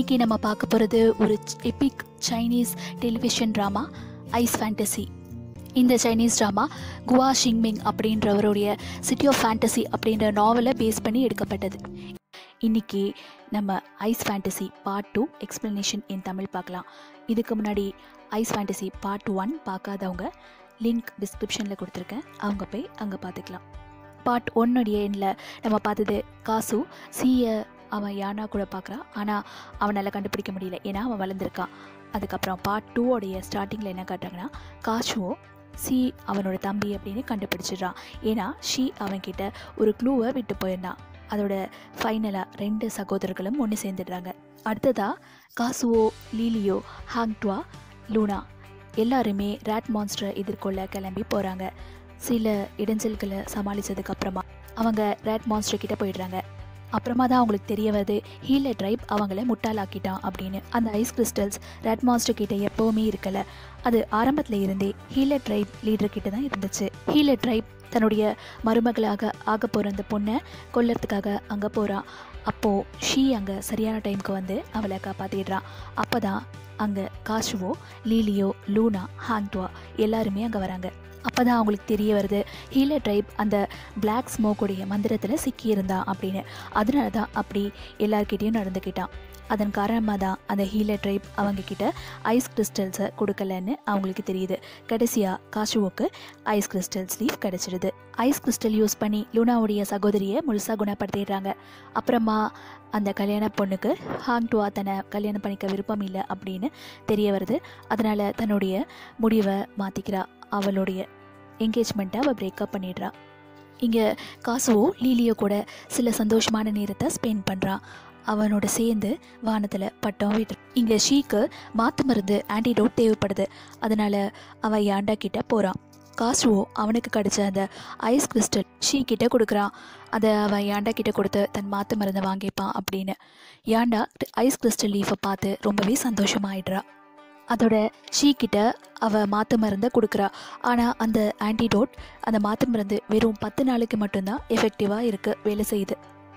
இன்னைக்கு நம்ம பார்க்க போகிறது ஒரு epic Chinese television drama ice fantasy இந்த சைனீஸ் ட்ராமா குவா ஷிங்மிங் அப்படின்றவருடைய சிட்டி ஆஃப் ஃபேண்டசி அப்படின்ற நாவலை பேஸ் பண்ணி எடுக்கப்பட்டது இன்னைக்கு நம்ம ice fantasy part two explanation in Tamil பார்க்கலாம் இதுக்கு முன்னாடி ஐஸ் ஃபேண்டசி பார்ட் ஒன் பார்க்காதவங்க லிங்க் டிஸ்கிரிப்ஷனில் கொடுத்துருக்கேன் அவங்க போய் அங்கே பார்த்துக்கலாம் பார்ட் ஒன்னுடைய எண்ணில் நம்ம பார்த்தது காசு சீயை அவன் யானா கூட பார்க்குறான் ஆனால் அவனால் கண்டுபிடிக்க முடியல ஏன்னா அவன் வளர்ந்துருக்கான் அதுக்கப்புறம் பார்ட் டூவோடைய ஸ்டார்டிங்கில் என்ன காட்டுறாங்கன்னா காசுவோ சி அவனோட தம்பி அப்படின்னு கண்டுபிடிச்சிடுறான் ஏன்னா ஷீ அவன்கிட்ட ஒரு க்ளூவை விட்டு போயிருந்தான் அதோட ஃபைனலாக ரெண்டு சகோதரர்களும் ஒன்று சேர்ந்துடுறாங்க அடுத்ததாக காசுவோ லீலியோ ஹாங்ட்வா லூனா எல்லாருமே ரேட் மான்ஸ்டரை எதிர்கொள்ள கிளம்பி போகிறாங்க சில இடைஞ்சல்களை சமாளித்ததுக்கு அப்புறமா அவங்க ரேட் மான்ஸ்டர் கிட்ட போயிடுறாங்க அப்புறமா தான் அவங்களுக்கு தெரிய வருது ஹீலர் ட்ரைப் அவங்கள முட்டாளாக்கிட்டான் அப்படின்னு அந்த ஐஸ் கிறிஸ்டல்ஸ் ரெட் மாஸ்டர் கிட்ட எப்போவுமே இருக்கல அது ஆரம்பத்தில் இருந்தே ஹீலர் ட்ரைப் லீடர் கிட்ட தான் இருந்துச்சு ஹீலர் ட்ரைப் தன்னுடைய மருமகளாக ஆக போகிற அந்த பொண்ணை கொல்லறதுக்காக அங்கே போகிறான் அப்போது ஷீ அங்கே சரியான டைமுக்கு வந்து அவளை காப்பாற்றிடுறான் அப்போ தான் அங்கே காஷுவோ லீலியோ லூனா ஹாங்டுவா எல்லாருமே அங்கே வராங்க அப்போ தான் அவங்களுக்கு தெரிய வருது ஹீலர் ட்ரைப் அந்த பிளாக் ஸ்மோக்குடைய மந்திரத்தில் சிக்கியிருந்தான் அப்படின்னு அதனால தான் அப்படி எல்லார்கிட்டேயும் நடந்துக்கிட்டான் அதன் காரணமாக தான் அந்த ஹீலர் ட்ரைப் அவங்கக்கிட்ட ஐஸ் கிறிஸ்டல்ஸை கொடுக்கலன்னு அவங்களுக்கு தெரியுது கடைசியாக காஷுவோக்கு ஐஸ் கிறிஸ்டல்ஸ் லீஃப் கிடச்சிடுது ஐஸ் கிறிஸ்டல் யூஸ் பண்ணி லூனாவுடைய சகோதரியை முழுசாக குணப்படுத்திடுறாங்க அப்புறமா அந்த கல்யாண பொண்ணுக்கு ஹாங்டுவா தன்னை கல்யாணம் பண்ணிக்க விருப்பம் இல்லை அப்படின்னு தெரிய வருது அதனால் தன்னுடைய முடிவை மாற்றிக்கிறா அவளுடைய என்கேஜ்மெண்ட்டை அவள் பிரேக்கப் பண்ணிடுறா இங்கே காசுவோ லீலியோ கூட சில சந்தோஷமான நேரத்தை ஸ்பெண்ட் பண்ணுறான் அவனோட சேர்ந்து வானத்தில் பட்டம் விட்டு இங்கே ஷீக்கு மாற்று மருந்து ஆன்டிடோட் தேவைப்படுது அதனால் அவன் யாண்டா கிட்ட போகிறான் காசுவோ அவனுக்கு கிடைச்ச அந்த ஐஸ் கிறிஸ்டல் ஷீ கிட்ட கொடுக்குறான் அதை அவன் யாண்டா கிட்ட கொடுத்து தன் மாற்று மருந்தை வாங்கிப்பான் அப்படின்னு யாண்டா ஐஸ் கிறிஸ்டல் லீஃபை பார்த்து ரொம்பவே சந்தோஷமாயிடுறா அதோட ஷீ கிட்ட அவ மாற்று மருந்தை கொடுக்குறா ஆனால் அந்த ஆன்டிடோட் அந்த மாற்று மருந்து வெறும் பத்து நாளைக்கு மட்டும்தான் எஃபெக்டிவாக இருக்கு வேலை செய்யுது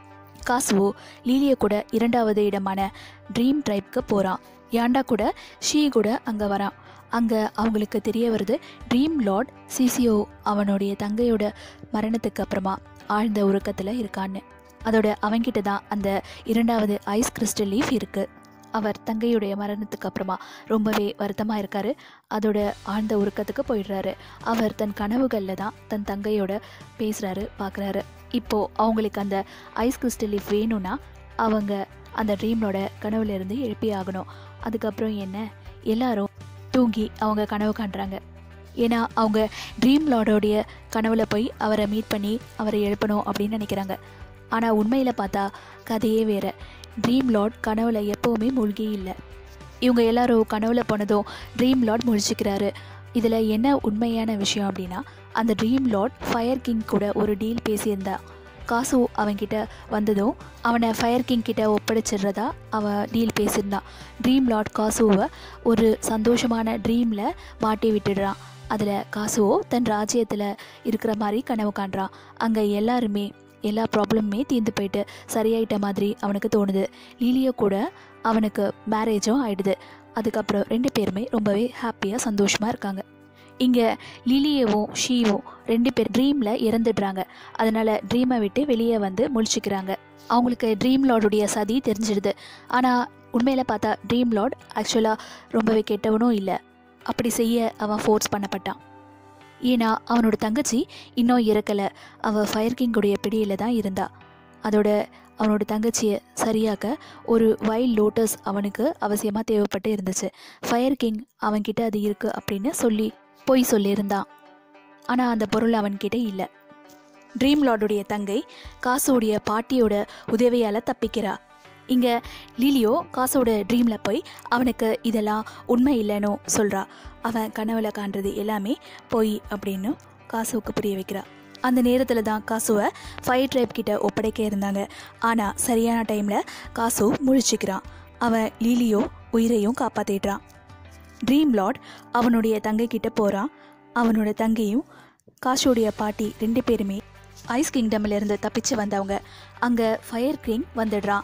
காசுவோ லீலிய கூட இரண்டாவது இடமான ட்ரீம் ட்ரைப்க்கு போகிறான் யாண்டா கூட ஷீ கூட அங்கே வரான் அங்கே அவங்களுக்கு தெரிய வருது ட்ரீம் லார்ட் சிசிஓ அவனுடைய தங்கையோட மரணத்துக்கு அப்புறமா ஆழ்ந்த உறக்கத்தில் இருக்கான்னு அதோட அவன்கிட்ட தான் அந்த இரண்டாவது ஐஸ் கிறிஸ்டல் லீஃப் இருக்குது அவர் தங்கையுடைய மரணத்துக்கு அப்புறமா ரொம்பவே வருத்தமாக இருக்காரு அதோட ஆழ்ந்த உருக்கத்துக்கு போயிடுறாரு அவர் தன் கனவுகளில் தான் தன் தங்கையோட பேசுகிறாரு பார்க்குறாரு இப்போது அவங்களுக்கு அந்த ஐஸ் கிறிஸ்டல் லீஃப் வேணும்னா அவங்க அந்த ட்ரீமோட கனவுல இருந்து எழுப்பி ஆகணும் அதுக்கப்புறம் என்ன எல்லாரும் தூங்கி அவங்க கனவு காண்றாங்க ஏன்னா அவங்க ட்ரீம் லார்டோடைய கனவுல போய் அவரை மீட் பண்ணி அவரை எழுப்பணும் அப்படின்னு நினைக்கிறாங்க ஆனால் உண்மையில் பார்த்தா கதையே வேற ட்ரீம் லார்ட் கனவுல எப்போவுமே மூழ்கி இல்லை இவங்க எல்லாரும் கனவுல போனதும் ட்ரீம் லார்ட் முழிச்சுக்கிறாரு இதில் என்ன உண்மையான விஷயம் அப்படின்னா அந்த ட்ரீம் லார்ட் ஃபயர் கிங் கூட ஒரு டீல் பேசியிருந்தா காசு அவன்கிட்ட வந்ததும் அவனை ஃபயர் கிங் கிட்ட ஒப்படைச்சிடுறதா அவன் டீல் பேசியிருந்தான் ட்ரீம் லார்ட் காசுவை ஒரு சந்தோஷமான ட்ரீமில் மாட்டி விட்டுடுறான் அதில் காசுவோ தன் ராஜ்யத்தில் இருக்கிற மாதிரி கனவு காண்றான் அங்கே எல்லாருமே எல்லா ப்ராப்ளமுமே தீர்ந்து போயிட்டு சரியாயிட்ட மாதிரி அவனுக்கு தோணுது லீலியோ கூட அவனுக்கு மேரேஜும் ஆயிடுது அதுக்கப்புறம் ரெண்டு பேருமே ரொம்பவே ஹாப்பியாக சந்தோஷமாக இருக்காங்க இங்கே லிலியவும் ஷீவும் ரெண்டு பேர் ட்ரீமில் இறந்துடுறாங்க அதனால் ட்ரீமை விட்டு வெளியே வந்து முழிச்சுக்கிறாங்க அவங்களுக்கு ட்ரீம் லார்டுடைய சதி தெரிஞ்சிடுது ஆனால் உண்மையில் பார்த்தா ட்ரீம் லார்ட் ஆக்சுவலாக ரொம்பவே கெட்டவனும் இல்லை அப்படி செய்ய அவன் ஃபோர்ஸ் பண்ணப்பட்டான் ஏன்னா அவனோட தங்கச்சி இன்னும் இறக்கலை அவள் ஃபயர் கிங்குடைய பிடியில் தான் இருந்தா அதோட அவனோட தங்கச்சியை சரியாக்க ஒரு வைல்ட் லோட்டஸ் அவனுக்கு அவசியமாக தேவைப்பட்டு இருந்துச்சு ஃபயர் கிங் அவன்கிட்ட அது இருக்குது அப்படின்னு சொல்லி பொய் சொல்லியிருந்தான் ஆனால் அந்த பொருள் அவன்கிட்ட இல்லை ட்ரீம் லார்டுடைய தங்கை காசுடைய பாட்டியோட உதவியால் தப்பிக்கிறா இங்கே லீலியோ காசோட ட்ரீமில் போய் அவனுக்கு இதெல்லாம் உண்மை இல்லைன்னு சொல்கிறா அவன் கனவுல காண்றது எல்லாமே பொய் அப்படின்னு காசுவுக்கு புரிய வைக்கிறா அந்த நேரத்தில் தான் காசுவை ஃபயர் ட்ரைப் கிட்ட ஒப்படைக்க இருந்தாங்க ஆனால் சரியான டைமில் காசு முழிச்சுக்கிறான் அவன் லீலியோ உயிரையும் காப்பாற்றிடுறான் ட்ரீம் லார்ட் அவனுடைய தங்கை கிட்ட போகிறான் அவனோட தங்கையும் காசுடைய பாட்டி ரெண்டு பேருமே ஐஸ் கிங்டம்ல இருந்து தப்பிச்சு வந்தவங்க அங்கே ஃபயர் கிங் வந்துடுறான்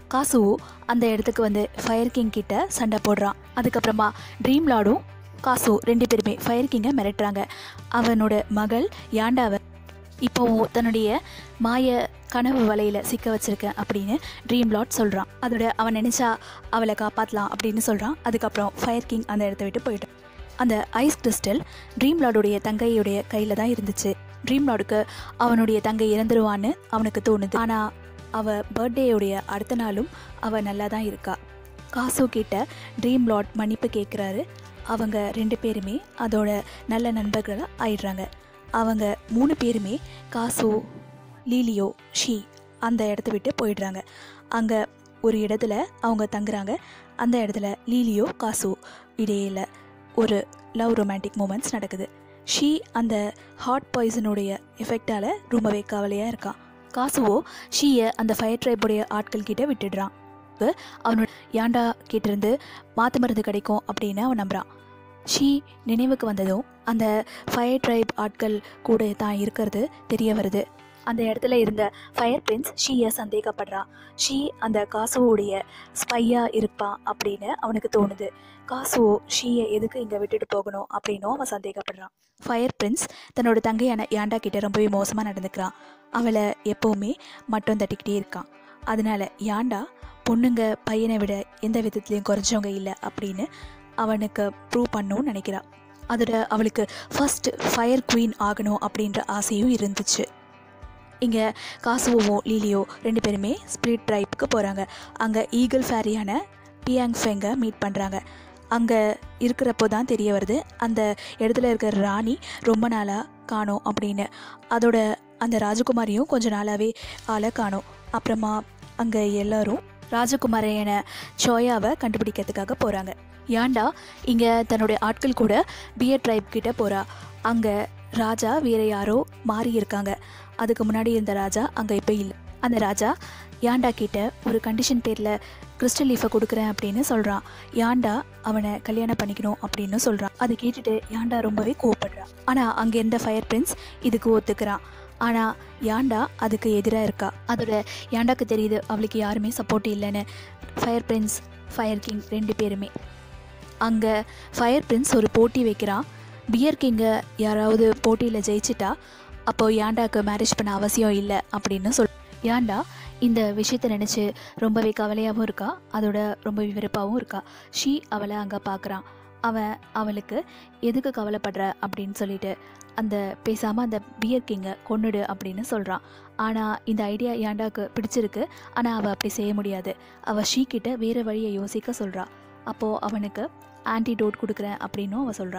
காசுவோ அந்த இடத்துக்கு வந்து ஃபயர் கிங் கிட்ட சண்டை போடுறான் அதுக்கப்புறமா ட்ரீம் லார்டும் காசு ரெண்டு பேருமே ஃபயர் கிங்கை மிரட்டுறாங்க அவனோட மகள் யாண்டாவை இப்போவும் தன்னுடைய மாய கனவு வலையில் சிக்க வச்சிருக்கேன் அப்படின்னு ட்ரீம் லார்ட் சொல்கிறான் அதோட அவன் நினச்சா அவளை காப்பாற்றலாம் அப்படின்னு சொல்கிறான் அதுக்கப்புறம் ஃபயர் கிங் அந்த இடத்த விட்டு போயிட்டான் அந்த ஐஸ் கிறிஸ்டல் ட்ரீம் லார்டுடைய தங்கையுடைய கையில் தான் இருந்துச்சு ட்ரீம் லார்டுக்கு அவனுடைய தங்கை இறந்துருவான்னு அவனுக்கு தோணுது ஆனால் அவ பர்த்டேயுடைய அடுத்த நாளும் அவ நல்லா தான் இருக்கா காசு கிட்ட ட்ரீம் லார்ட் மன்னிப்பு கேட்குறாரு அவங்க ரெண்டு பேருமே அதோட நல்ல நண்பர்களாக ஆயிடுறாங்க அவங்க மூணு பேருமே காசு லீலியோ ஷீ அந்த இடத்த விட்டு போயிடுறாங்க அங்கே ஒரு இடத்துல அவங்க தங்குறாங்க அந்த இடத்துல லீலியோ காசு இடையில ஒரு லவ் ரொமான்டிக் மூமெண்ட்ஸ் நடக்குது ஷீ அந்த ஹார்ட் பாய்சனுடைய எஃபெக்டால் ரொம்பவே கவலையாக இருக்கான் காசுவோ ஷீயை அந்த ஃபயர் ட்ரைபுடைய ஆட்கள் கிட்ட விட்டுடுறான் இப்ப அவனோட யாண்டா கிட்டேருந்து மாத்து மருந்து கிடைக்கும் அப்படின்னு அவன் நம்புறான் ஷீ நினைவுக்கு வந்ததும் அந்த ஃபயர் ட்ரைப் ஆட்கள் கூட தான் இருக்கிறது தெரிய வருது அந்த இடத்துல இருந்த ஃபயர் பிரின்ஸ் ஷீயை சந்தேகப்படுறான் ஷீ அந்த காசுவோடைய ஸ்பையா இருப்பான் அப்படின்னு அவனுக்கு தோணுது காசுவோ ஷீயை எதுக்கு இங்கே விட்டுட்டு போகணும் அப்படின்னும் அவன் சந்தேகப்படுறான் ஃபயர் பிரின்ஸ் தன்னோட தங்கையான யாண்டா கிட்ட ரொம்பவே மோசமாக நடந்துக்கிறான் அவளை எப்போவுமே மட்டும் தட்டிக்கிட்டே இருக்கான் அதனால யாண்டா பொண்ணுங்க பையனை விட எந்த விதத்துலையும் குறைஞ்சவங்க இல்லை அப்படின்னு அவனுக்கு ப்ரூவ் பண்ணணும்னு நினைக்கிறான் அதோட அவளுக்கு ஃபர்ஸ்ட் ஃபயர் குவீன் ஆகணும் அப்படின்ற ஆசையும் இருந்துச்சு இங்கே காசுவோ லீலியோ ரெண்டு பேருமே ஸ்பிரிட் ட்ரைப்புக்கு போகிறாங்க அங்கே ஈகிள் ஃபேரியான பியாங் ஃபெங்கை மீட் பண்ணுறாங்க அங்கே இருக்கிறப்போ தான் தெரிய வருது அந்த இடத்துல இருக்கிற ராணி ரொம்ப நாளாக காணோம் அப்படின்னு அதோட அந்த ராஜகுமாரியும் கொஞ்ச நாளாகவே ஆளை காணோம் அப்புறமா அங்கே எல்லாரும் ராஜகுமாரையன சோயாவை கண்டுபிடிக்கிறதுக்காக போகிறாங்க யாண்டா இங்கே தன்னுடைய ஆட்கள் கூட பியர் ட்ரைப் கிட்ட போகிறா அங்கே ராஜா வேற யாரோ மாறி இருக்காங்க அதுக்கு முன்னாடி இருந்த ராஜா அங்கே இப்போ இல்லை அந்த ராஜா யாண்டா கிட்ட ஒரு கண்டிஷன் பேரில் கிறிஸ்டல் லீஃபை கொடுக்குறேன் அப்படின்னு சொல்கிறான் யாண்டா அவனை கல்யாணம் பண்ணிக்கணும் அப்படின்னு சொல்கிறான் அதை கேட்டுட்டு யாண்டா ரொம்பவே கோவப்படுறான் ஆனால் அங்கே இருந்த ஃபயர் பிரின்ஸ் இதுக்கு ஒத்துக்கிறான் ஆனால் யாண்டா அதுக்கு எதிராக இருக்கா அதோட யாண்டாக்கு தெரியுது அவளுக்கு யாருமே சப்போர்ட் இல்லைன்னு ஃபயர் பிரின்ஸ் ஃபயர் கிங் ரெண்டு பேருமே அங்கே ஃபயர் பிரின்ஸ் ஒரு போட்டி வைக்கிறான் பியர் கிங்கை யாராவது போட்டியில் ஜெயிச்சிட்டா அப்போ யாண்டாக்கு மேரேஜ் பண்ண அவசியம் இல்லை அப்படின்னு சொல் யாண்டா இந்த விஷயத்தை நினச்சி ரொம்பவே கவலையாகவும் இருக்கா அதோட ரொம்ப விருப்பாகவும் இருக்கா ஷீ அவளை அங்கே பார்க்குறான் அவன் அவளுக்கு எதுக்கு கவலைப்படுற அப்படின்னு சொல்லிட்டு அந்த பேசாமல் அந்த பியர் கிங்கை கொன்னுடு அப்படின்னு சொல்கிறான் ஆனால் இந்த ஐடியா யாண்டாக்கு பிடிச்சிருக்கு ஆனால் அவள் அப்படி செய்ய முடியாது அவள் ஷீ கிட்ட வேறு வழியை யோசிக்க சொல்கிறா அப்போது அவனுக்கு ஆன்டிடோட் கொடுக்குறேன் அப்படின்னும் அவள் சொல்கிறா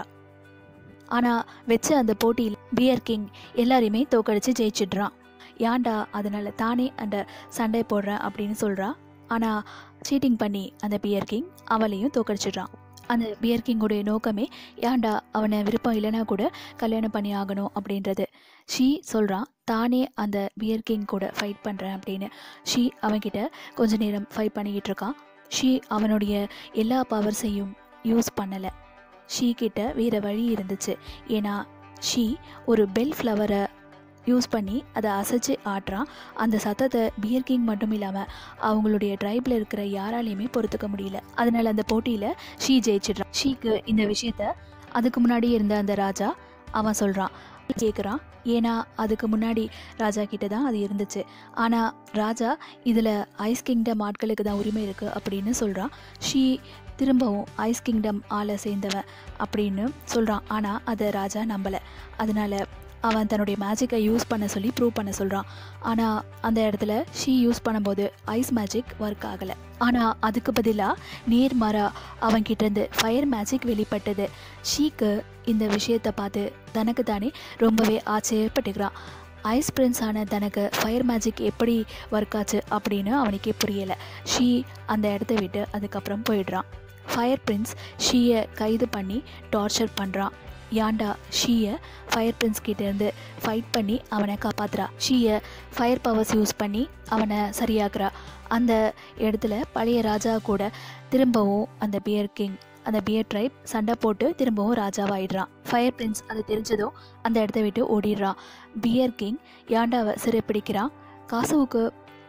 ஆனால் வச்ச அந்த போட்டியில் பியர் கிங் எல்லாரையுமே தோக்கடிச்சு ஜெயிச்சிடுறான் யாண்டா அதனால தானே அந்த சண்டை போடுறேன் அப்படின்னு சொல்கிறா ஆனால் சீட்டிங் பண்ணி அந்த பியர் கிங் அவளையும் தோக்கடிச்சிடுறான் அந்த பியர் கிங்குடைய நோக்கமே யாண்டா அவனை விருப்பம் இல்லைன்னா கூட கல்யாணம் பண்ணி ஆகணும் அப்படின்றது ஷீ சொல்கிறான் தானே அந்த பியர் கிங் கூட ஃபைட் பண்ணுறேன் அப்படின்னு ஷீ அவன்கிட்ட கொஞ்ச நேரம் ஃபைட் பண்ணிக்கிட்டு இருக்கான் ஷீ அவனுடைய எல்லா பவர்ஸையும் யூஸ் பண்ணலை ஷீ கிட்ட வேறு வழி இருந்துச்சு ஏன்னா ஷீ ஒரு பெல் ஃப்ளவரை யூஸ் பண்ணி அதை அசைச்சு ஆட்டுறான் அந்த சத்தத்தை பியர் கிங் மட்டும் இல்லாமல் அவங்களுடைய ட்ரைபில் இருக்கிற யாராலையுமே பொறுத்துக்க முடியல அதனால அந்த போட்டியில் ஷீ ஜெயிச்சிடுறான் ஷீக்கு இந்த விஷயத்த அதுக்கு முன்னாடி இருந்த அந்த ராஜா அவன் சொல்கிறான் கேட்குறான் ஏன்னா அதுக்கு முன்னாடி ராஜா கிட்ட தான் அது இருந்துச்சு ஆனால் ராஜா இதில் ஐஸ் கிங்டம் ஆட்களுக்கு தான் உரிமை இருக்குது அப்படின்னு சொல்கிறான் ஷீ திரும்பவும் ஐஸ் கிங்டம் ஆளை சேர்ந்தவன் அப்படின்னு சொல்கிறான் ஆனால் அதை ராஜா நம்பலை அதனால அவன் தன்னுடைய மேஜிக்கை யூஸ் பண்ண சொல்லி ப்ரூவ் பண்ண சொல்கிறான் ஆனால் அந்த இடத்துல ஷீ யூஸ் பண்ணும்போது ஐஸ் மேஜிக் ஒர்க் ஆகலை ஆனால் அதுக்கு பதிலாக நேர்மாறா அவன்கிட்டேருந்து ஃபயர் மேஜிக் வெளிப்பட்டது ஷீக்கு இந்த விஷயத்தை பார்த்து தனக்கு தானே ரொம்பவே ஆச்சரியப்பட்டுக்கிறான் ஐஸ் பிரின்ஸ் ஆன தனக்கு ஃபயர் மேஜிக் எப்படி ஒர்க் ஆச்சு அப்படின்னு அவனுக்கே புரியலை ஷீ அந்த இடத்த விட்டு அதுக்கப்புறம் போயிடுறான் ஃபயர் பிரின்ஸ் ஷீயை கைது பண்ணி டார்ச்சர் பண்ணுறான் யாண்டா ஷீயை ஃபயர் பிரின்ஸ் கிட்டேருந்து ஃபைட் பண்ணி அவனை காப்பாத்துறா ஷீயை ஃபயர் பவர்ஸ் யூஸ் பண்ணி அவனை சரியாக்குறா அந்த இடத்துல பழைய ராஜா கூட திரும்பவும் அந்த பியர் கிங் அந்த பியர் ட்ரைப் சண்டை போட்டு திரும்பவும் ராஜாவாயிடுறான் ஃபயர் பிரின்ஸ் அது தெரிஞ்சதும் அந்த இடத்த விட்டு ஓடிடுறான் பியர் கிங் யாண்டாவை சிறைப்பிடிக்கிறான் காசுவுக்கு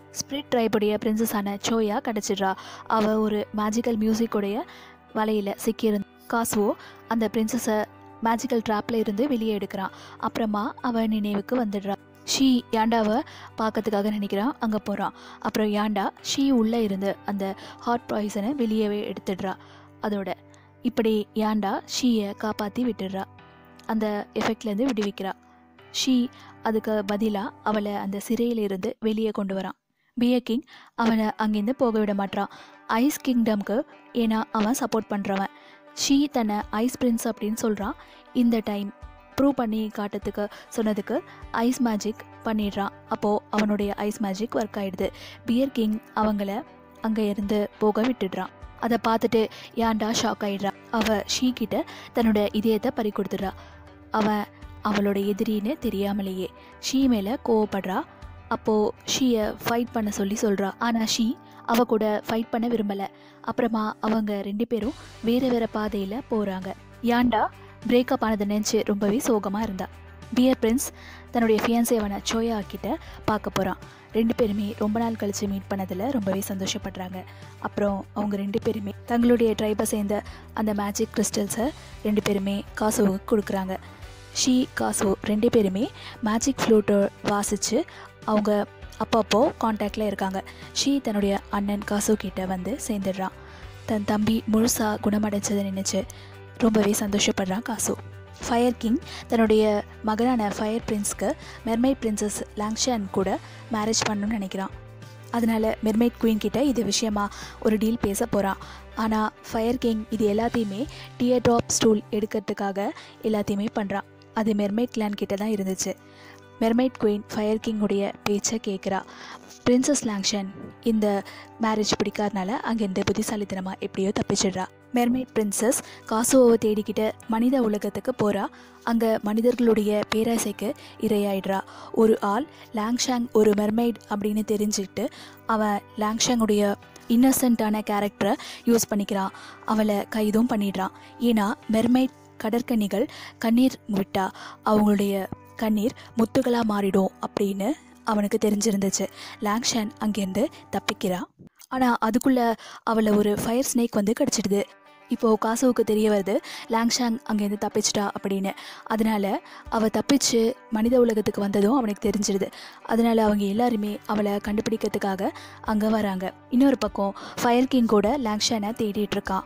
ஸ்பிரிட் ட்ரைபுடைய பிரின்சஸான சோயா கிடச்சிடுறா அவள் ஒரு மேஜிக்கல் மியூசிக்குடைய வலையில் சிக்கியிருந்த காசுவோ அந்த பிரின்சஸை மேஜிக்கல் ட்ராப்பில் இருந்து வெளியே எடுக்கிறான் அப்புறமா அவள் நினைவுக்கு வந்துடுறா ஷீ யாண்டாவை பார்க்கறதுக்காக நினைக்கிறான் அங்கே போகிறான் அப்புறம் யாண்டா ஷீ உள்ளே இருந்து அந்த ஹாட் பாய்சனை வெளியவே எடுத்துடுறா அதோட இப்படி யாண்டா ஷீயை காப்பாற்றி விட்டுடுறா அந்த எஃபெக்ட்லேருந்து விடுவிக்கிறா ஷீ அதுக்கு பதிலாக அவளை அந்த சிறையிலிருந்து வெளியே கொண்டு வரான் பிய கிங் அவனை அங்கேருந்து போக விட மாட்டான் ஐஸ் கிங்டம்க்கு ஏன்னா அவன் சப்போர்ட் பண்ணுறவன் ஷீ தன்னை ஐஸ் பிரின்ஸ் அப்படின்னு சொல்கிறான் இந்த டைம் ப்ரூவ் பண்ணி காட்டுறதுக்கு சொன்னதுக்கு ஐஸ் மேஜிக் பண்ணிடுறான் அப்போது அவனுடைய ஐஸ் மேஜிக் ஒர்க் ஆயிடுது பியர் கிங் அவங்கள அங்கே இருந்து போக விட்டுடுறான் அதை பார்த்துட்டு யாண்டா ஷாக் ஆயிடுறா அவ ஷீ கிட்ட தன்னோட இதயத்தை பறி கொடுத்துடுறா அவன் அவளோட எதிரின்னு தெரியாமலேயே ஷீ மேலே கோவப்படுறா அப்போது ஷீயை ஃபைட் பண்ண சொல்லி சொல்கிறா ஆனால் ஷீ அவ கூட ஃபைட் பண்ண விரும்பலை அப்புறமா அவங்க ரெண்டு பேரும் வேறு வேறு பாதையில் போகிறாங்க யாண்டா பிரேக்கப் ஆனதை நினச்சி ரொம்பவே சோகமாக இருந்தா பியர் பிரின்ஸ் தன்னுடைய ஃபியான்சேவான சோயா கிட்ட பார்க்க போகிறான் ரெண்டு பேருமே ரொம்ப நாள் கழித்து மீட் பண்ணதில் ரொம்பவே சந்தோஷப்படுறாங்க அப்புறம் அவங்க ரெண்டு பேருமே தங்களுடைய ட்ரைபை சேர்ந்த அந்த மேஜிக் கிறிஸ்டல்ஸை ரெண்டு பேருமே காசுவுக்கு கொடுக்குறாங்க ஷீ காசு ரெண்டு பேருமே மேஜிக் ஃப்ளூட்டை வாசித்து அவங்க அப்பப்போ காண்டாக்டில் இருக்காங்க ஷீ தன்னுடைய அண்ணன் காசு கிட்ட வந்து சேர்ந்துடுறான் தன் தம்பி முழுசாக குணமடைஞ்சதை நினச்சி ரொம்பவே சந்தோஷப்படுறான் காசு ஃபயர் கிங் தன்னுடைய மகனான ஃபயர் பிரின்ஸ்க்கு மெர்மைட் பிரின்சஸ் லாங்ஷான் கூட மேரேஜ் பண்ணணும்னு நினைக்கிறான் அதனால் மெர்மைட் குயின் கிட்ட இது விஷயமா ஒரு டீல் பேச போகிறான் ஆனால் ஃபயர் கிங் இது எல்லாத்தையுமே டியர் ட்ராப் ஸ்டூல் எடுக்கிறதுக்காக எல்லாத்தையுமே பண்ணுறான் அது மெர்மைட் கிளான் கிட்ட தான் இருந்துச்சு மெர்மைட் குயின் ஃபயர் கிங்குடைய பேச்சை கேட்குறா பிரின்சஸ் லாங்ஷன் இந்த மேரேஜ் பிடிக்காதனால அங்கேருந்து புத்திசாலித்தனமாக எப்படியோ தப்பிச்சிடுறா மெர்மைட் பிரின்சஸ் காசுவோவை தேடிக்கிட்டு மனித உலகத்துக்கு போகிறா அங்கே மனிதர்களுடைய பேராசைக்கு இரையாயிடுறா ஒரு ஆள் லாங்ஷாங் ஒரு மெர்மைட் அப்படின்னு தெரிஞ்சுக்கிட்டு அவன் லாங்ஷாங்குடைய இன்னசென்ட்டான கேரக்டரை யூஸ் பண்ணிக்கிறான் அவளை கைதும் பண்ணிடுறான் ஏன்னா மெர்மைட் கடற்கன்னிகள் கண்ணீர் விட்டா அவங்களுடைய கண்ணீர் முத்துகளாக மாறிடும் அப்படின்னு அவனுக்கு தெரிஞ்சிருந்துச்சு லாங்ஷான் அங்கேருந்து தப்பிக்கிறா ஆனால் அதுக்குள்ளே அவளை ஒரு ஃபயர் ஸ்னேக் வந்து கிடச்சிடுது இப்போது காசுவுக்கு தெரிய வருது லாங்ஷாங் அங்கேருந்து தப்பிச்சிட்டா அப்படின்னு அதனால அவள் தப்பிச்சு மனித உலகத்துக்கு வந்ததும் அவனுக்கு தெரிஞ்சிடுது அதனால அவங்க எல்லாருமே அவளை கண்டுபிடிக்கிறதுக்காக அங்கே வராங்க இன்னொரு பக்கம் ஃபயர் கிங் கூட லாங்ஷானை தேடிட்டு இருக்கான்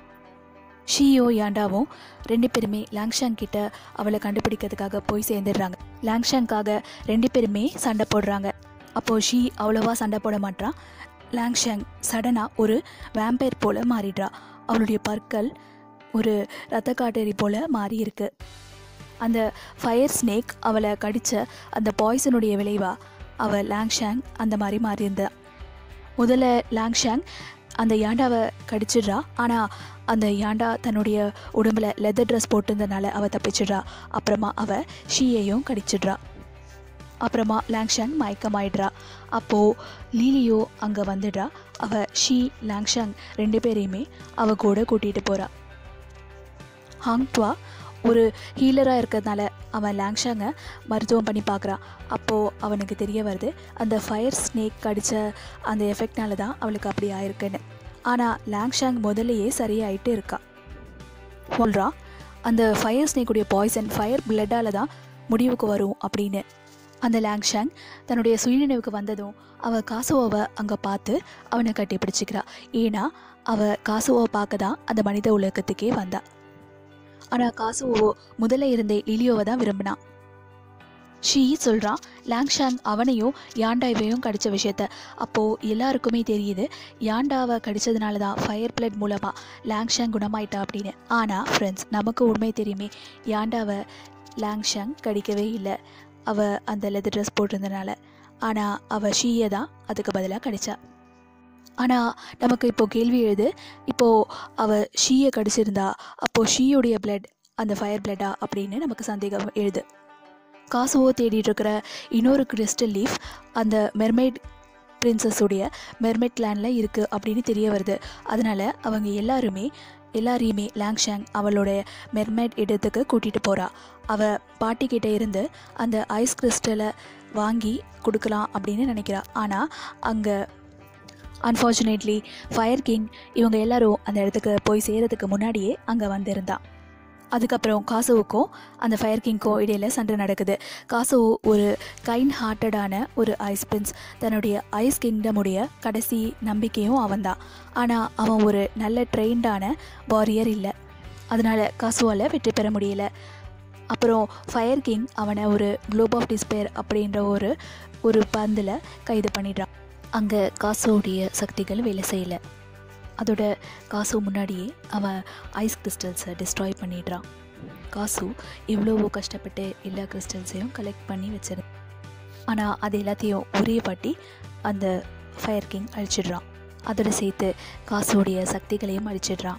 ஷீயோ யாண்டாவும் ரெண்டு பேருமே லாங்ஷாங் கிட்ட அவளை கண்டுபிடிக்கிறதுக்காக போய் சேர்ந்துடுறாங்க லாங்ஷாங்காக ரெண்டு பேருமே சண்டை போடுறாங்க அப்போது ஷீ அவ்வளோவா சண்டை போட மாட்டான் லாங்ஷாங் சடனாக ஒரு வேம்பயர் போல மாறிடுறா அவளுடைய பற்கள் ஒரு ரத்த காட்டேரி போல மாறி இருக்கு அந்த ஃபயர் ஸ்னேக் அவளை கடித்த அந்த பாய்சனுடைய விளைவா அவள் லாங்ஷாங் அந்த மாதிரி மாறி இருந்தா முதல்ல லாங்ஷாங் அந்த யாண்டாவை கடிச்சிடுறா ஆனால் அந்த யாண்டா தன்னுடைய உடம்புல லெதர் ட்ரெஸ் போட்டிருந்தனால அவள் தப்பிச்சிடுறா அப்புறமா அவள் ஷீயையும் கடிச்சிடுறா அப்புறமா லாங்ஷாங் மயக்கமாயிடுறா அப்போது லீலியோ அங்கே வந்துடுறா அவள் ஷீ லாங்ஷாங் ரெண்டு பேரையுமே அவ கூட கூட்டிகிட்டு போகிறா ஹாங்ட்வா ஒரு ஹீலராக இருக்கிறதுனால அவன் லாங்ஷாங்கை மருத்துவம் பண்ணி பார்க்குறான் அப்போது அவனுக்கு தெரிய வருது அந்த ஃபயர் ஸ்னேக் கடித்த அந்த எஃபெக்ட்னால தான் அவளுக்கு அப்படி ஆயிருக்குன்னு ஆனால் லாங்ஷாங் முதல்லையே சரியாயிட்டு இருக்கா சொல்கிறான் அந்த ஃபயர் ஸ்னேக்குடைய பாய்சன் ஃபயர் பிளட்டால் தான் முடிவுக்கு வரும் அப்படின்னு அந்த லாங்ஷாங் தன்னுடைய சுயநினைவுக்கு வந்ததும் அவள் காசுவோவை அங்கே பார்த்து அவனை கட்டி பிடிச்சிக்கிறா ஏன்னா அவள் காசுவோவை பார்க்க தான் அந்த மனித உலகத்துக்கே வந்தா ஆனால் காசுவோ முதல்ல இருந்தே லிலியோவை தான் விரும்பினான் ஷீ சொல்கிறான் லாங்ஷாங் அவனையும் யாண்டாவையும் கடித்த விஷயத்த அப்போது எல்லாருக்குமே தெரியுது யாண்டாவை கடிச்சதுனால தான் ஃபயர் பிளட் மூலமாக லாங்ஷாங் குணமாயிட்டா அப்படின்னு ஆனால் ஃப்ரெண்ட்ஸ் நமக்கு உண்மை தெரியுமே யாண்டாவை லாங்ஷாங் கடிக்கவே இல்லை அவள் அந்த லெதர் ட்ரெஸ் போட்டிருந்தனால ஆனால் அவள் ஷீயை தான் அதுக்கு பதிலாக கடிச்சா ஆனால் நமக்கு இப்போ கேள்வி எழுது இப்போது அவள் ஷீயை கடிச்சிருந்தா அப்போது ஷீயுடைய பிளட் அந்த ஃபயர் பிளட்டா அப்படின்னு நமக்கு சந்தேகம் எழுது காசுவோ தேடிட்டு இருக்கிற இன்னொரு கிறிஸ்டல் லீஃப் அந்த மெர்மைட் பிரின்சஸுடைய மெர்மைட் கிளானில் இருக்குது அப்படின்னு தெரிய வருது அதனால் அவங்க எல்லாருமே எல்லாரையுமே லாங்ஷாங் அவளோட மெர்மைட் இடத்துக்கு கூட்டிகிட்டு போகிறா அவள் பாட்டிக்கிட்ட இருந்து அந்த ஐஸ் கிறிஸ்டலை வாங்கி கொடுக்கலாம் அப்படின்னு நினைக்கிறா ஆனால் அங்கே அன்ஃபார்ச்சுனேட்லி ஃபயர் கிங் இவங்க எல்லாரும் அந்த இடத்துக்கு போய் சேரதுக்கு முன்னாடியே அங்கே வந்திருந்தான் அதுக்கப்புறம் காசுவுக்கும் அந்த ஃபயர் கிங்க்கும் இடையில சண்டை நடக்குது காசு ஒரு கைண்ட் ஹார்ட்டடான ஒரு ஐஸ் பிரின்ஸ் தன்னுடைய ஐஸ் கிங்டமுடைய கடைசி நம்பிக்கையும் அவன்தான் ஆனால் அவன் ஒரு நல்ல ட்ரெயின்டான வாரியர் இல்லை அதனால் காசுவால் வெற்றி பெற முடியல அப்புறம் ஃபயர் கிங் அவனை ஒரு குளோப் ஆஃப் டிஸ்பேர் அப்படின்ற ஒரு ஒரு பந்தில் கைது பண்ணிடுறான் அங்கே காசுவோடைய சக்திகள் வேலை செய்யலை அதோட காசு முன்னாடியே அவன் ஐஸ் கிறிஸ்டல்ஸை டிஸ்ட்ராய் பண்ணிடுறான் காசு எவ்வளவோ கஷ்டப்பட்டு எல்லா கிறிஸ்டல்ஸையும் கலெக்ட் பண்ணி வச்சிருந்தான் ஆனால் அது எல்லாத்தையும் ஒரே வாட்டி அந்த ஃபயர் கிங் அழிச்சிடுறான் அதோட சேர்த்து காசுடைய சக்திகளையும் அழிச்சிடுறான்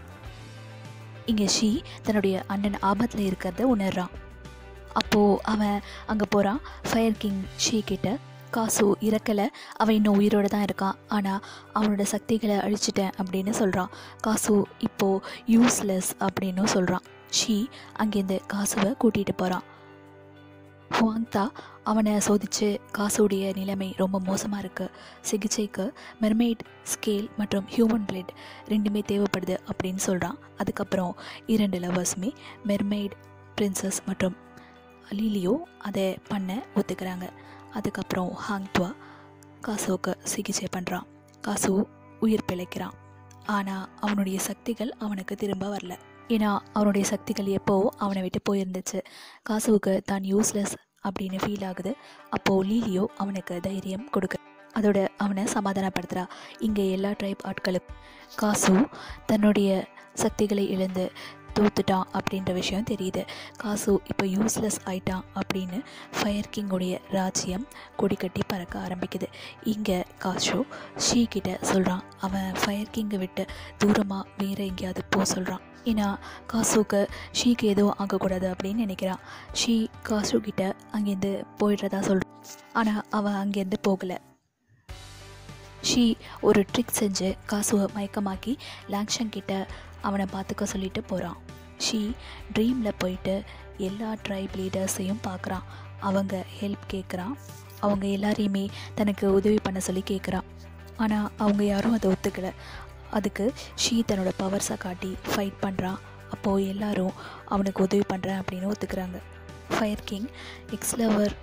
இங்கே ஷீ தன்னுடைய அண்ணன் ஆபத்தில் இருக்கிறத உணர்றான் அப்போது அவன் அங்கே போகிறான் ஃபயர் கிங் ஷீ கிட்ட காசு இறக்கலை அவன் இன்னும் உயிரோடு தான் இருக்கான் ஆனால் அவனோட சக்திகளை அழிச்சிட்டேன் அப்படின்னு சொல்கிறான் காசு இப்போது யூஸ்லெஸ் அப்படின்னு சொல்கிறான் ஷீ அங்கேருந்து காசுவை கூட்டிகிட்டு போகிறான் ஹுவாங்தா அவனை சோதித்து காசுடைய நிலைமை ரொம்ப மோசமாக இருக்குது சிகிச்சைக்கு மெர்மெய்ட் ஸ்கேல் மற்றும் ஹியூமன் பிளட் ரெண்டுமே தேவைப்படுது அப்படின்னு சொல்கிறான் அதுக்கப்புறம் இரண்டு லவர்ஸுமே மெர்மெய்ட் பிரின்சஸ் மற்றும் லீலியோ அதை பண்ண ஒத்துக்கிறாங்க அதுக்கப்புறம் ஹாங்துவா காசுவுக்கு சிகிச்சை பண்ணுறான் காசு உயிர் பிழைக்கிறான் ஆனால் அவனுடைய சக்திகள் அவனுக்கு திரும்ப வரல ஏன்னா அவனுடைய சக்திகள் எப்போ அவனை விட்டு போயிருந்துச்சு காசுவுக்கு தான் யூஸ்லெஸ் அப்படின்னு ஃபீல் ஆகுது அப்போது லீலியோ அவனுக்கு தைரியம் கொடுக்க அதோட அவனை சமாதானப்படுத்துகிறா இங்கே எல்லா ட்ரைப் ஆட்களுக்கும் காசு தன்னுடைய சக்திகளை இழந்து தோத்துட்டான் அப்படின்ற விஷயம் தெரியுது காசு இப்போ யூஸ்லெஸ் ஆயிட்டான் அப்படின்னு ஃபயர் கிங்குடைய ராஜ்யம் கொடி கட்டி பறக்க ஆரம்பிக்குது இங்கே காசு ஷீ கிட்ட சொல்கிறான் அவன் ஃபயர் கிங்கை விட்டு தூரமாக வேறு எங்கேயாவது போக சொல்கிறான் ஏன்னா காசுக்கு ஷீக்கு எதுவும் ஆகக்கூடாது அப்படின்னு நினைக்கிறான் ஷீ காசு கிட்ட அங்கேருந்து போயிடுறதா சொல்கிறான் ஆனால் அவன் அங்கேருந்து போகலை ஷீ ஒரு ட்ரிக் செஞ்சு காசுவை மயக்கமாக்கி லாங்ஷன் கிட்ட அவனை பார்த்துக்க சொல்லிட்டு போகிறான் ஷீ ட்ரீமில் போயிட்டு எல்லா ட்ரைப் லீடர்ஸையும் பார்க்குறான் அவங்க ஹெல்ப் கேட்குறான் அவங்க எல்லாரையுமே தனக்கு உதவி பண்ண சொல்லி கேட்குறான் ஆனால் அவங்க யாரும் அதை ஒத்துக்கலை அதுக்கு ஷீ தன்னோட பவர்ஸை காட்டி ஃபைட் பண்ணுறான் அப்போது எல்லாரும் அவனுக்கு உதவி பண்ணுறேன் அப்படின்னு ஒத்துக்கிறாங்க fire king ex lover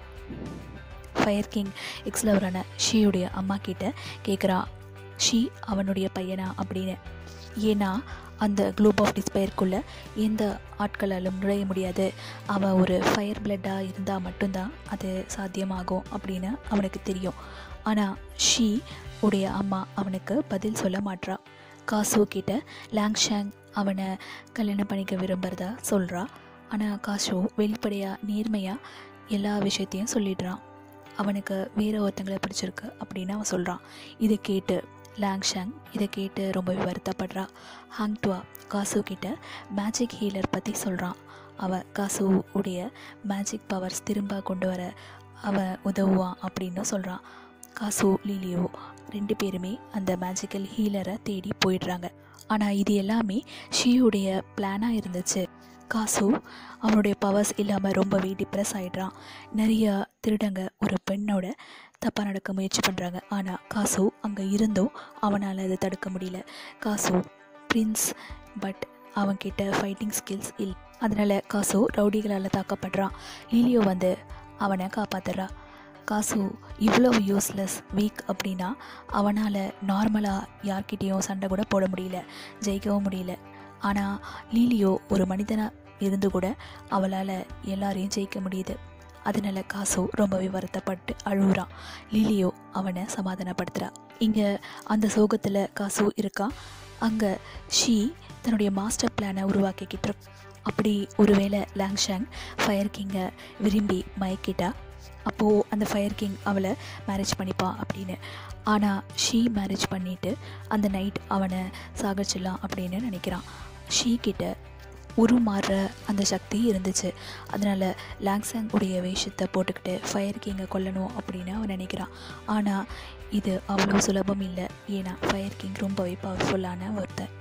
fire king எக்ஸ்லவரான ஷீயுடைய அம்மா கிட்ட கேட்குறா ஷீ அவனுடைய பையனா அப்படின்னு ஏன்னா அந்த குளோப் ஆஃப் டிஸ்பயருக்குள்ளே எந்த ஆட்களாலும் நுழைய முடியாது அவன் ஒரு ஃபயர் பிளட்டாக இருந்தால் மட்டும்தான் அது சாத்தியமாகும் அப்படின்னு அவனுக்கு தெரியும் ஆனால் ஷீ உடைய அம்மா அவனுக்கு பதில் சொல்ல மாட்றா காசு கிட்ட லாங்ஷாங் அவனை கல்யாணம் பண்ணிக்க விரும்புகிறதா சொல்கிறா ஆனால் காசு வெளிப்படையாக நேர்மையாக எல்லா விஷயத்தையும் சொல்லிடுறான் அவனுக்கு வேற ஒருத்தங்களை பிடிச்சிருக்கு அப்படின்னு அவன் சொல்கிறான் இதை கேட்டு லாங்ஷாங் இதை கேட்டு ரொம்பவே வருத்தப்படுறா ஹாங்டுவா காசு கிட்ட மேஜிக் ஹீலர் பற்றி சொல்கிறான் அவன் காசு உடைய மேஜிக் பவர்ஸ் திரும்ப கொண்டு வர அவன் உதவுவான் அப்படின்னு சொல்கிறான் காசு லீலியோ ரெண்டு பேருமே அந்த மேஜிக்கல் ஹீலரை தேடி போயிடுறாங்க ஆனால் இது எல்லாமே ஷீயுடைய பிளானாக இருந்துச்சு காசு அவனுடைய பவர்ஸ் இல்லாமல் ரொம்பவே டிப்ரெஸ் ஆகிடுறான் நிறைய திருடங்க ஒரு பெண்ணோட தப்பாக நடக்க முயற்சி பண்ணுறாங்க ஆனால் காசு அங்கே இருந்தும் அவனால் அதை தடுக்க முடியல காசு பிரின்ஸ் பட் அவன்கிட்ட ஃபைட்டிங் ஸ்கில்ஸ் இல் அதனால் காசு ரவுடிகளால் தாக்கப்படுறான் லீலியோ வந்து அவனை காப்பாத்துறா காசு இவ்வளோ யூஸ்லெஸ் வீக் அப்படின்னா அவனால் நார்மலாக யார்கிட்டேயும் சண்டை கூட போட முடியல ஜெயிக்கவும் முடியல ஆனால் லீலியோ ஒரு மனிதனாக இருந்து கூட அவளால் எல்லாரையும் ஜெயிக்க முடியுது அதனால காசு ரொம்பவே வருத்தப்பட்டு அழுகுறான் லிலியோ அவனை சமாதானப்படுத்துகிறா இங்கே அந்த சோகத்தில் காசு இருக்கான் அங்கே ஷீ தன்னுடைய மாஸ்டர் பிளானை உருவாக்கிக்கிட்டு இருக்கு. அப்படி ஒருவேளை லாங்ஷாங் ஃபயர் கிங்கை விரும்பி மயக்கிட்டா அப்போது அந்த ஃபயர் கிங் அவளை மேரேஜ் பண்ணிப்பான் அப்படின்னு ஆனால் ஷீ மேரேஜ் பண்ணிவிட்டு அந்த நைட் அவனை சாகச்சிடலாம் அப்படின்னு நினைக்கிறான் ஷீ கிட்ட உருமாறுற அந்த சக்தி இருந்துச்சு அதனால் லாங்ஸாங் உடைய வேஷத்தை போட்டுக்கிட்டு ஃபயர் கிங்கை கொல்லணும் அப்படின்னு அவன் நினைக்கிறான் ஆனால் இது அவ்வளோ சுலபம் இல்லை ஏன்னா ஃபயர் கிங் ரொம்பவே பவர்ஃபுல்லான ஒருத்தர்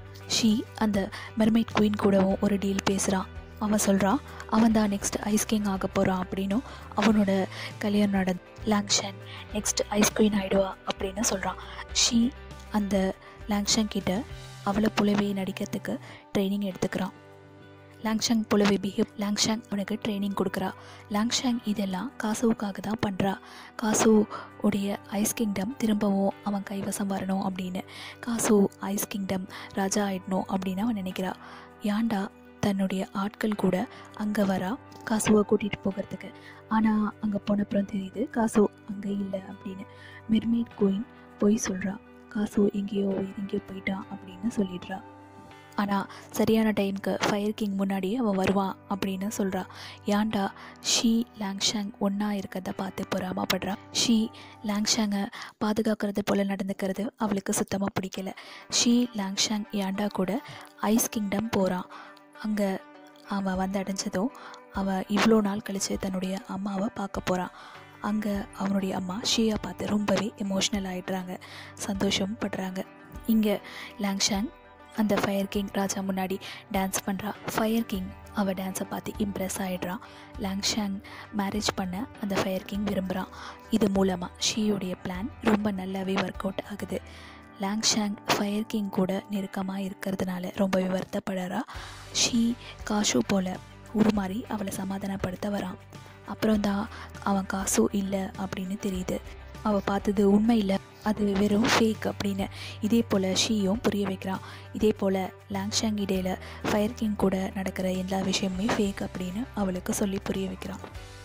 ஷீ அந்த மெர்மைட் குயின் கூடவும் ஒரு டீல் பேசுகிறான் அவன் சொல்கிறான் அவன் தான் நெக்ஸ்ட் ஐஸ் கிங் ஆக போகிறான் அப்படின்னும் அவனோட கல்யாணம் நட லாங்ஷன் நெக்ஸ்ட் ஐஸ் குயின் ஆயிடுவா அப்படின்னு சொல்கிறான் ஷீ அந்த லாங்ஷன் கிட்ட அவளை புலவே நடிக்கிறதுக்கு ட்ரைனிங் எடுத்துக்கிறான் லாங்ஷாங் புலவே பிஹேவ் லாங்ஷாங் அவனுக்கு ட்ரைனிங் கொடுக்குறா லாங்ஷாங் இதெல்லாம் காசுவுக்காக தான் பண்ணுறா காசு உடைய ஐஸ் கிங்டம் திரும்பவும் அவன் கைவசம் வரணும் அப்படின்னு காசு ஐஸ் கிங்டம் ராஜா ஆயிடணும் அப்படின்னு அவன் நினைக்கிறா யாண்டா தன்னுடைய ஆட்கள் கூட அங்கே வரா காசுவை கூட்டிகிட்டு போகிறதுக்கு ஆனால் அங்கே போனப்புறம் தெரியுது காசு அங்கே இல்லை அப்படின்னு மெர்மெய்ட் குயின் போய் சொல்கிறா காசு எங்கேயோ எங்கேயோ போயிட்டான் அப்படின்னு சொல்லிடுறா ஆனால் சரியான டைமுக்கு ஃபயர் கிங் முன்னாடியே அவன் வருவான் அப்படின்னு சொல்கிறா யாண்டா ஷீ லாங்ஷாங் ஒன்றா இருக்கிறத பார்த்து பொறாமப்படுறா ஷீ லாங்ஷாங்கை பாதுகாக்கிறது போல் நடந்துக்கிறது அவளுக்கு சுத்தமாக பிடிக்கல ஷீ லாங்ஷாங் யாண்டா கூட ஐஸ் கிங்டம் போகிறான் அங்கே அவன் வந்து அடைஞ்சதும் அவன் இவ்வளோ நாள் கழித்து தன்னுடைய அம்மாவை பார்க்க போகிறான் அங்கே அவனுடைய அம்மா ஷியா பார்த்து ரொம்பவே எமோஷ்னல் ஆகிடுறாங்க சந்தோஷம் படுறாங்க இங்கே லாங்ஷாங் அந்த ஃபயர் கிங் ராஜா முன்னாடி டான்ஸ் பண்ணுறா ஃபயர் கிங் அவள் டான்ஸை பார்த்து இம்ப்ரெஸ் ஆகிடுறான் லாங்ஷாங் மேரேஜ் பண்ண அந்த ஃபயர் கிங் விரும்புகிறான் இது மூலமாக ஷீயோடைய பிளான் ரொம்ப நல்லாவே ஒர்க் அவுட் ஆகுது லாங்ஷாங் ஃபயர் கிங் கூட நெருக்கமாக இருக்கிறதுனால ரொம்பவே வருத்தப்படுறா ஷீ காஷு போல் உருமாறி அவளை சமாதானப்படுத்த வரான் அப்புறம் தான் அவன் காசு இல்லை அப்படின்னு தெரியுது அவள் பார்த்தது உண்மை இல்லை அது வெறும் ஃபேக் அப்படின்னு இதே போல் ஷீயும் புரிய வைக்கிறான் இதே போல் லாங்ஷாங் இடையில் ஃபயர் கிங் கூட நடக்கிற எல்லா விஷயமுமே ஃபேக் அப்படின்னு அவளுக்கு சொல்லி புரிய வைக்கிறான்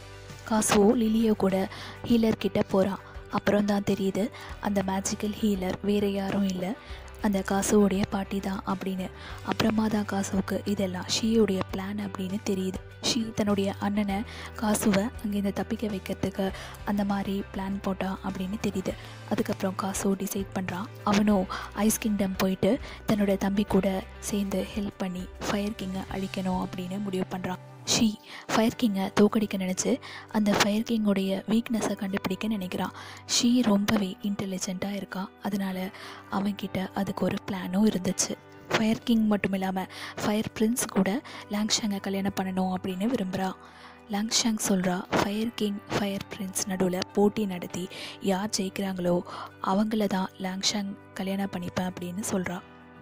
காசு லிலியோ கூட ஹீலர் கிட்ட போகிறான் அப்புறம் தான் தெரியுது அந்த மேஜிக்கல் ஹீலர் வேறு யாரும் இல்லை அந்த காசுவோடைய பாட்டி தான் அப்படின்னு அப்புறமா தான் காசுவுக்கு இதெல்லாம் ஷீயோடைய பிளான் அப்படின்னு தெரியுது ஷீ தன்னுடைய அண்ணனை காசுவை அங்கேருந்து தப்பிக்க வைக்கிறதுக்கு அந்த மாதிரி பிளான் போட்டா அப்படின்னு தெரியுது அதுக்கப்புறம் காசு டிசைட் பண்ணுறான் அவனும் ஐஸ் கிங்டம் போயிட்டு தன்னோட தம்பி கூட சேர்ந்து ஹெல்ப் பண்ணி ஃபயர் கிங்கை அழிக்கணும் அப்படின்னு முடிவு பண்ணுறான் ஷீ ஃபயர் கிங்கை தோக்கடிக்க நினச்சி அந்த ஃபயர் கிங்கோடைய வீக்னஸை கண்டுபிடிக்க நினைக்கிறான் ஷீ ரொம்பவே இன்டெலிஜென்ட்டாக இருக்கான் அதனால் அவன்கிட்ட அதுக்கு ஒரு பிளானும் இருந்துச்சு ஃபயர் கிங் மட்டும் இல்லாமல் ஃபயர் பிரின்ஸ் கூட லாங்ஷாங்கை கல்யாணம் பண்ணணும் அப்படின்னு விரும்புகிறா லாங்ஷாங் சொல்கிறா ஃபயர் கிங் ஃபயர் பிரின்ஸ் நடுவில் போட்டி நடத்தி யார் ஜெயிக்கிறாங்களோ அவங்கள தான் லாங்ஷாங் கல்யாணம் பண்ணிப்பேன் அப்படின்னு சொல்கிறா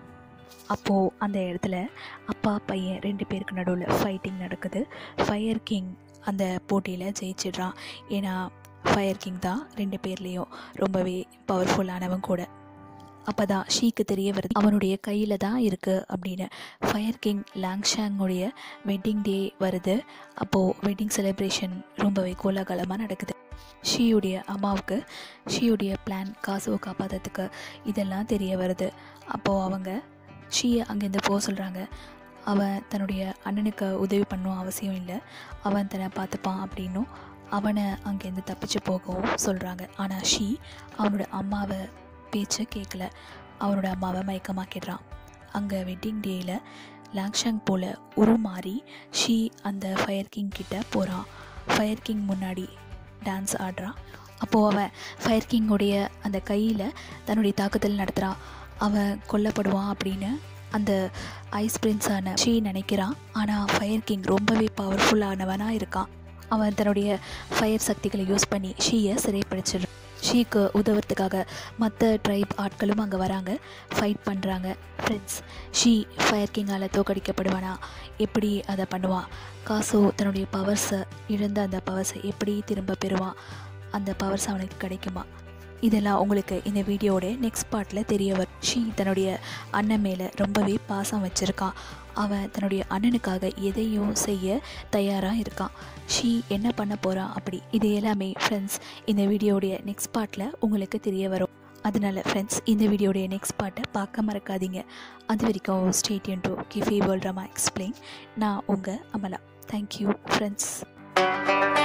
அப்போது அந்த இடத்துல அப்பா பையன் ரெண்டு பேருக்கு நடுவில் ஃபைட்டிங் நடக்குது ஃபயர் கிங் அந்த போட்டியில் ஜெயிச்சிடுறான் ஏன்னா ஃபயர் கிங் தான் ரெண்டு பேர்லேயும் ரொம்பவே பவர்ஃபுல்லானவன் கூட அப்போ தான் ஷீக்கு தெரிய வருது அவனுடைய கையில் தான் இருக்குது அப்படின்னு ஃபயர் கிங் லாங்ஷாங்குடைய வெட்டிங் டே வருது அப்போது வெட்டிங் செலிப்ரேஷன் ரொம்பவே கோலாகலமாக நடக்குது ஷீயுடைய அம்மாவுக்கு ஷீயுடைய பிளான் காசுவை காப்பாற்றுறதுக்கு இதெல்லாம் தெரிய வருது அப்போது அவங்க ஷீயை அங்கேருந்து போக சொல்கிறாங்க அவன் தன்னுடைய அண்ணனுக்கு உதவி பண்ணணும் அவசியம் இல்லை அவன் தன்னை பார்த்துப்பான் அப்படின்னும் அவனை அங்கேருந்து தப்பிச்சு போகவும் சொல்கிறாங்க ஆனால் ஷீ அவனோட அம்மாவை பேச்சை கேட்கல அவனோட அம்மாவை மயக்கமாக்கிடுறான் அங்கே வெட்டிங் டேயில் லாங்ஷாங் போல் உருமாறி ஷீ அந்த ஃபயர் கிங் கிட்ட போகிறான் ஃபயர் கிங் முன்னாடி டான்ஸ் ஆடுறான் அப்போது அவன் ஃபயர் கிங்கோடைய அந்த கையில் தன்னுடைய தாக்குதல் நடத்துகிறான் அவன் கொல்லப்படுவான் அப்படின்னு அந்த ஐஸ் பிரின்ஸான ஷீ நினைக்கிறான் ஆனால் ஃபயர் கிங் ரொம்பவே பவர்ஃபுல்லானவனாக இருக்கான் அவன் தன்னுடைய ஃபயர் சக்திகளை யூஸ் பண்ணி ஷீயை சிறைப்பிடிச்சிடுறான் ஷீக்கு உதவுறதுக்காக மற்ற ட்ரைப் ஆட்களும் அங்கே வராங்க ஃபைட் பண்ணுறாங்க ஃப்ரெண்ட்ஸ் ஷீ ஃபயர் கிங்கால் தோக்கடிக்கப்படுவானா எப்படி அதை பண்ணுவான் காசோ தன்னுடைய பவர்ஸை இழந்த அந்த பவர்ஸை எப்படி திரும்ப பெறுவான் அந்த பவர்ஸ் அவனுக்கு கிடைக்குமா இதெல்லாம் உங்களுக்கு இந்த வீடியோட நெக்ஸ்ட் பார்ட்டில் தெரிய வரும் ஷீ தன்னுடைய அண்ணன் மேலே ரொம்பவே பாசம் வச்சுருக்கான் அவன் தன்னுடைய அண்ணனுக்காக எதையும் செய்ய தயாராக இருக்கான் ஷீ என்ன பண்ண போகிறான் அப்படி இது எல்லாமே ஃப்ரெண்ட்ஸ் இந்த வீடியோடைய நெக்ஸ்ட் பார்ட்டில் உங்களுக்கு தெரிய வரும் அதனால ஃப்ரெண்ட்ஸ் இந்த வீடியோடைய நெக்ஸ்ட் பார்ட்டை பார்க்க மறக்காதீங்க அது வரைக்கும் ஸ்டேடியன் டு கிஃபி வேர்ல்ட் ரமா எக்ஸ்பிளைன் நான் உங்கள் அமலா தேங்க்யூ ஃப்ரெண்ட்ஸ்